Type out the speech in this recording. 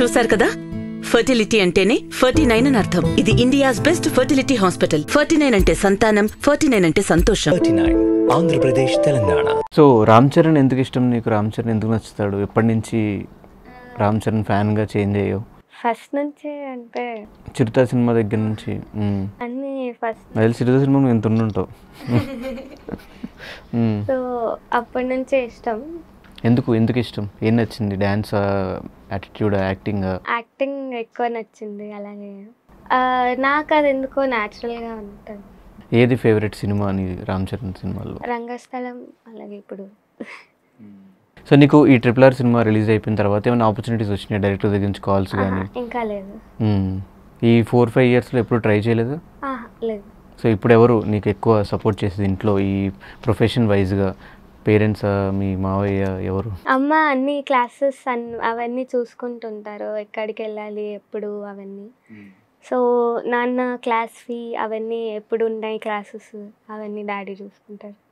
చూశారు కదా ఫర్టిలిటీ అంటేనే ఫర్టీ నైన్ అని అర్థం ఇది India's best fertility hospital forty nine అంటే సంతానం ఫర్టీ నైన్ అంటే సంతోషం thirty nine Andhra Pradesh Telangana so Ram Charan ఎందుకు ఇష్టం నీకు రామ్ చరణ్ ఎందుకు నచ్చుతాడు ఎప్పటి నుంచి రామ్ చరణ్ ఫ్యాన్గా చేంజ్ అయ్యావు ఫస్ట్ నుంచి అంటే చిరుత సినిమా దగ్గర నుంచి మ్మ్. అన్నీ ఫస్ట్ అది చిరుత సినిమా నువ్వు ఎంత ఉండుంటావు మ్మ్. సో అప్పటి నుంచే ఇష్టం ఎందుకు ఎందుకు ఇష్టం ఏం నచ్చింది డ్యాన్స్ యాటిట్యూడ్ యాక్టింగ్ యాక్టింగ్ ఎక్కువ నచ్చింది అలాగే ఆ, నాకు అది ఎందుకో న్యాచురల్గా ఉంటుంది ఏది ఫేవరెట్ సినిమా అని రామ్ చరణ్ సినిమాల్లో రంగస్థలం అలాగే ఇప్పుడు సో నీకు ఈ ట్రిపుల్ ఆర్ సినిమా రిలీజ్ అయిపోయిన తర్వాత ఏమైనా ఆపర్చునిటీస్ వచ్చినాయి డైరెక్టర్ దగ్గర నుంచి కాల్స్ కానీ ఆహా, ఇంకా లేదు మ్మ్. ఈ ఫోర్ ఫైవ్ ఇయర్స్లో ఎప్పుడు ట్రై చేయలేదు ఆహా, లేదు సో ఇప్పుడు ఎవరు నీకు ఎక్కువ సపోర్ట్ చేసేది ఇంట్లో ఈ ప్రొఫెషన్ వైజ్గా పేరెంట్స్ మీ మావయ్య ఎవరు అమ్మ అన్ని క్లాసెస్ అన్ అవన్నీ చూసుకుంటుంటారు ఎక్కడికి వెళ్ళాలి ఎప్పుడు అవన్నీ సో నాన్న క్లాస్ ఫీ అవన్నీ ఎప్పుడు ఉన్నాయి క్లాసెస్ అవన్నీ డాడీ చూసుకుంటారు